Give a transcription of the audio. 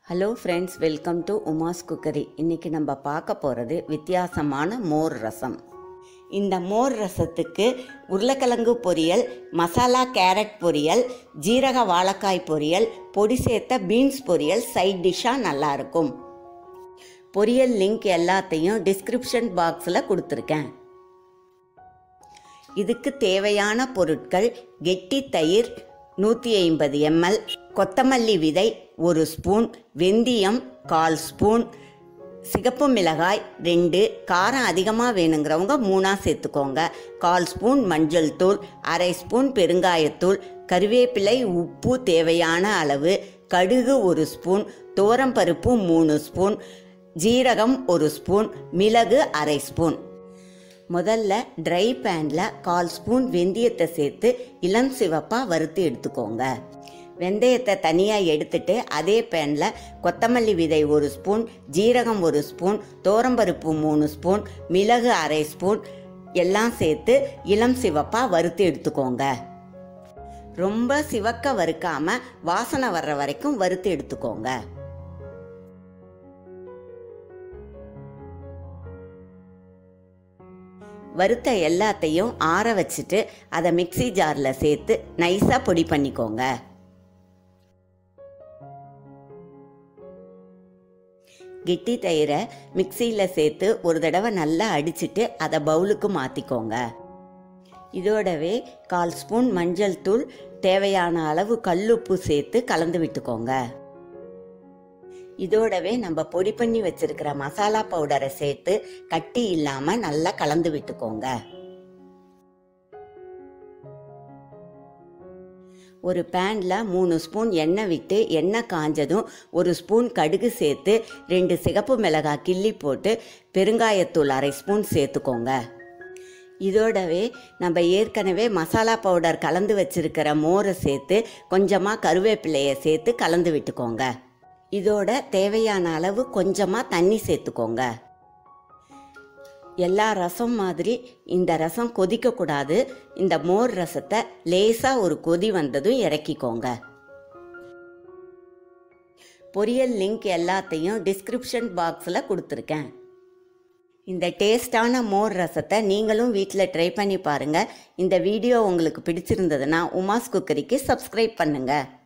hello friends welcome to Uma's cookery இன்றைக்கி நம்ம பார்க்க போகிறது வித்தியாசமான மோர் ரசம் இந்த மோர் ரசத்துக்கு உருளைக்கிழங்கு பொரியல் மசாலா கேரட் பொரியல் ஜீரக வாழைக்காய் பொரியல் பொடி சேர்த்த பீன்ஸ் பொரியல் சைட் டிஷ்ஷாக நல்லாயிருக்கும் பொரியல் லிங்க் எல்லாத்தையும் டிஸ்கிரிப்ஷன் பாக்ஸில் கொடுத்துருக்கேன் இதுக்கு தேவையான பொருட்கள் கெட்டி தயிர் நூற்றி ஐம்பது எம்எல் கொத்தமல்லி விதை ஒரு ஸ்பூன் வெந்தயம் கால் ஸ்பூன் சிகப்பு மிளகாய் ரெண்டு காரம் அதிகமாக வேணுங்கிறவங்க மூணாக சேர்த்துக்கோங்க கால் ஸ்பூன் மஞ்சள் தூள் அரை ஸ்பூன் பெருங்காயத்தூள் கருவேப்பிலை உப்பு தேவையான அளவு கடுகு ஒரு ஸ்பூன் துவரம்பருப்பு மூணு ஸ்பூன் ஜீரகம் ஒரு ஸ்பூன் மிளகு அரை ஸ்பூன் முதல்ல ட்ரை பேனில் கால் ஸ்பூன் வெந்தயத்தை சேர்த்து இளம் சிவப்பாக வறுத்து எடுத்துக்கோங்க வெந்தயத்தை தனியாக எடுத்துட்டு அதே பேனில் கொத்தமல்லி விதை ஒரு ஸ்பூன் ஜீரகம் ஒரு ஸ்பூன் தோரம்பருப்பு மூணு ஸ்பூன் மிளகு அரை ஸ்பூன் எல்லாம் சேர்த்து இளம் சிவப்பாக வறுத்து எடுத்துக்கோங்க ரொம்ப சிவக்க வறுக்காம வாசனை வர்ற வரைக்கும் வறுத்து எடுத்துக்கோங்க வறுத்த எல்லாத்தையும் ஆற வச்சுட்டு அதை மிக்ஸி ஜாரில் சேர்த்து நைஸாக பொடி பண்ணிக்கோங்க கெட்டி தயிரை மிக்சியில் சேர்த்து ஒரு தடவை நல்லா அடிச்சிட்டு அதை பவுலுக்கு மாற்றிக்கோங்க இதோடவே கால் ஸ்பூன் மஞ்சள் தூள் தேவையான அளவு கல்லுப்பு சேர்த்து கலந்து விட்டுக்கோங்க இதோடவே நம்ம பொடி பண்ணி வச்சிருக்கிற மசாலா பவுடரை சேர்த்து கட்டி இல்லாம நல்லா கலந்து விட்டுக்கோங்க ஒரு பேனில் மூணு ஸ்பூன் எண்ணெய் விட்டு எண்ணெய் காஞ்சதும் ஒரு ஸ்பூன் கடுகு சேர்த்து ரெண்டு சிகப்பு மிளகாய் கிள்ளி போட்டு பெருங்காயத்தூள் அரை ஸ்பூன் சேர்த்துக்கோங்க இதோடவே நம்ம ஏற்கனவே மசாலா பவுடர் கலந்து வச்சிருக்கிற மோரை சேர்த்து கொஞ்சமாக கருவேப்பிலையை சேர்த்து கலந்து விட்டுக்கோங்க இதோட தேவையான அளவு கொஞ்சமாக தண்ணி சேர்த்துக்கோங்க எல்லா ரசம் மாதிரி இந்த ரசம் கொதிக்கக்கூடாது இந்த மோர் ரசத்தை லேசாக ஒரு கொதி வந்ததும் இறக்கிக்கோங்க பொரியல் லிங்க் எல்லாத்தையும் டிஸ்கிரிப்ஷன் பாக்ஸில் கொடுத்துருக்கேன் இந்த டேஸ்டான மோர் ரசத்தை நீங்களும் வீட்டில் ட்ரை பண்ணி பாருங்கள் இந்த வீடியோ உங்களுக்கு பிடிச்சிருந்ததுன்னா உமாஸ் குக்கரிக்கு சப்ஸ்கிரைப் பண்ணுங்கள்